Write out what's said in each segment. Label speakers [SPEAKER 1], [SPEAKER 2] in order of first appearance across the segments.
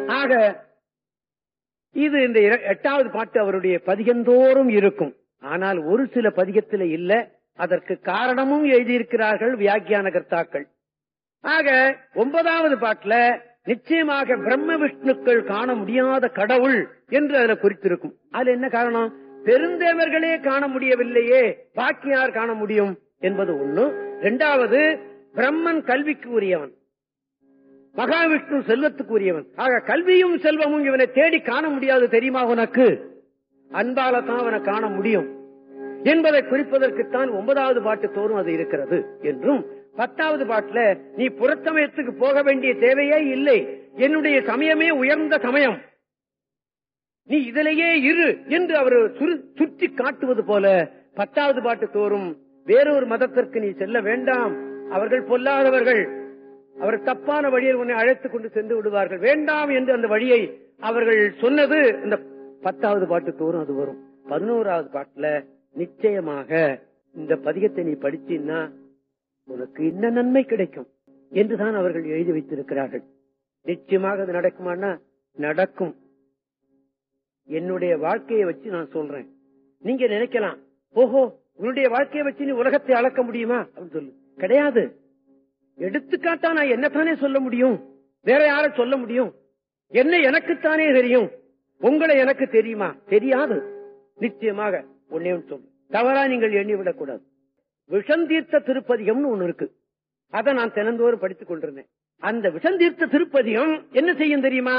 [SPEAKER 1] ஆக இது இந்த இர- எட்டாவது பாட்டு அவருடைய பதிகந்தோறும் இருக்கும் ஆனால் ஒரு சில பதிகத்தில் இல்ல அதற்கு காரணமும் எழுதியிருக்கிறார்கள் வியாக்கியான கர்த்தாக்கள் ஆக ஒன்பதாவது பாட்டுல நிச்சயமாக பிரம்ம விஷ்ணுக்கள் காண முடியாத கடவுள் என்று அதுல குறித்திருக்கும் அதுல என்ன காரணம் பெருந்தேவர்களே காண முடியவில்லையே பாக்கி யார் காண முடியும் என்பது ஒண்ணு இரண்டாவது பிரம்மன் கல்விக்கு உரியவன் மகாவிஷ்ணு செல்வத்துக்கு உரியவன் ஆக கல்வியும் செல்வமும் இவனை தேடி காண முடியாது தெரியுமா உனக்கு அன்பால தான் அவனை காண முடியும் என்பதை குறிப்பதற்குத்தான் ஒன்பதாவது பாட்டு தோறும் அது இருக்கிறது என்றும் பத்தாவது பாட்டுல நீ புறச்சமயத்துக்கு போக வேண்டிய தேவையே இல்லை என்னுடைய சமயமே உயர்ந்த சமயம் நீ இதிலேயே இரு என்று அவர் சுரு- சுற்றி காட்டுவது போல பத்தாவது பாட்டு தோறும் வேறொரு மதத்திற்கு நீ செல்ல வேண்டாம் அவர்கள் பொல்லாதவர்கள் அவர் தப்பான வழியில் உன்னை அழைத்துக் கொண்டு சென்று விடுவார்கள் வேண்டாம் என்று அந்த வழியை அவர்கள் சொன்னது இந்த பத்தாவது பாட்டு தோறும் அது வரும் பதினோராவது பாட்டுல நிச்சயமாக இந்த பதிகத்தை நீ படிச்சீன்னா உனக்கு என்ன நன்மை கிடைக்கும் என்றுதான் அவர்கள் எழுதி வைத்திருக்கிறார்கள் நிச்சயமாக அது நடக்குமானா நடக்கும் என்னுடைய வாழ்க்கையை வச்சு நான் சொல்றேன் நீங்க நினைக்கலாம் ஓஹோ உன்னுடைய வாழ்க்கையை வச்சு நீ உலகத்தை அளக்க முடியுமா அப்படின்னு சொல்லு கிடையாது எடுத்துக்காட்டா நான் என்னத்தானே சொல்ல முடியும் வேற யார சொல்ல முடியும் என்ன எனக்குத்தானே தெரியும் உங்களை எனக்கு தெரியுமா தெரியாது நிச்சயமாக ஒன்னே ஒன்று சொல்லு தவறா நீங்கள் எண்ணிவிடக் கூடாது விஷந்தீர்த்த திருப்பதிகம்னு ஒண்ணு இருக்கு அதை நான் தினந்தோறும் படித்துக் கொண்டிருந்தேன் அந்த விஷந்தீர்த்த திருப்பதிகம் என்ன செய்யும் தெரியுமா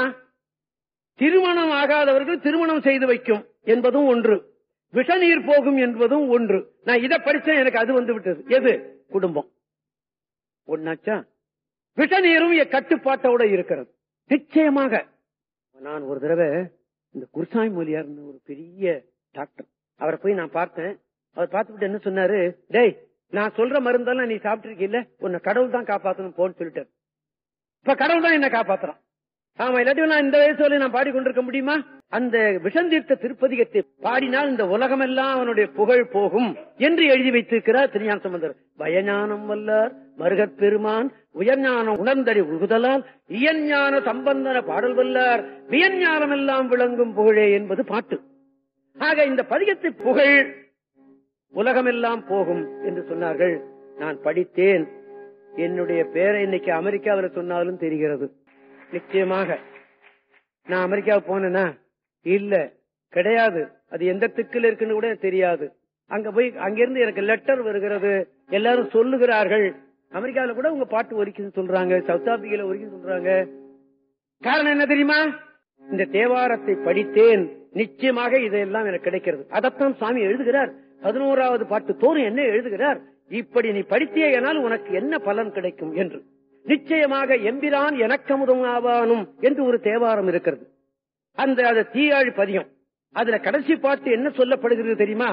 [SPEAKER 1] திருமணம் ஆகாதவர்கள் திருமணம் செய்து வைக்கும் என்பதும் ஒன்று விஷநீர் போகும் என்பதும் ஒன்று நான் இதை படிச்சேன் எனக்கு அது வந்து விட்டது எது குடும்பம் ஒன்னாச்சா விஷநீரும் என் கட்டுப்பாட்டோட இருக்கிறது நிச்சயமாக நான் ஒரு தடவை இந்த குருசாமி மொழியார் ஒரு பெரிய டாக்டர் அவரை போய் நான் பார்த்தேன் அவர் பார்த்துட்டு என்ன சொன்னாரு டேய் நான் சொல்ற மருந்தெல்லாம் நீ சாப்பிட்டிருக்கீல்ல உன்னை கடவுள் தான் காப்பாத்தணும் போன்னு சொல்லிட்டாரு இப்ப கடவுள் தான் என்ன காப்பாத்துறான் ஆமா இல்லாட்டி நான் இந்த வயசுல நான் பாடிக்கொண்டிருக்க முடியுமா அந்த விஷந்தீர்த்த திருப்பதிகத்தை பாடினால் இந்த உலகமெல்லாம் அவனுடைய புகழ் போகும் என்று எழுதி வைத்திருக்கிறார் திருஞான சம்பந்தர் பயஞானம் வல்லார் மருகப் பெருமான் உயர்ஞானம் உணர்ந்தறி உகுதலால் இயஞ்ஞான சம்பந்தன பாடல் வல்லார் வியஞ்ஞானம் எல்லாம் விளங்கும் புகழே என்பது பாட்டு ஆக இந்த பதிகத்தை புகழ் உலகமெல்லாம் போகும் என்று சொன்னார்கள் நான் படித்தேன் என்னுடைய பேரை இன்னைக்கு அமெரிக்காவில் சொன்னாலும் தெரிகிறது நிச்சயமாக நான் அமெரிக்காவுக்கு போனேனா இல்ல கிடையாது அது எந்த திக்கில் இருக்குன்னு கூட எனக்கு தெரியாது அங்க போய் அங்கிருந்து எனக்கு லெட்டர் வருகிறது எல்லாரும் சொல்லுகிறார்கள் அமெரிக்காவில் கூட உங்க பாட்டு ஒரிக்குன்னு சொல்றாங்க சவுத் ஆப்பிரிக்கால ஒரிக்குன்னு சொல்றாங்க காரணம் என்ன தெரியுமா இந்த தேவாரத்தை படித்தேன் நிச்சயமாக இதெல்லாம் எனக்கு கிடைக்கிறது அதைத்தான் சுவாமி எழுதுகிறார் பதினோராவது பாட்டு தோறும் என்ன எழுதுகிறார் இப்படி நீ படித்தேயானால் உனக்கு என்ன பலன் கிடைக்கும் என்று நிச்சயமாக எம்பிரான் எனக்கமுதம் ஆவானும் என்று ஒரு தேவாரம் இருக்கிறது அந்த அது தீயாழ் பதியம் அதுல கடைசி பாட்டு என்ன சொல்லப்படுகிறது தெரியுமா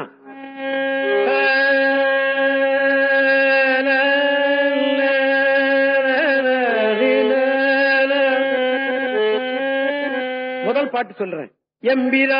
[SPEAKER 1] முதல் பாட்டு சொல்றேன் எம்பிரா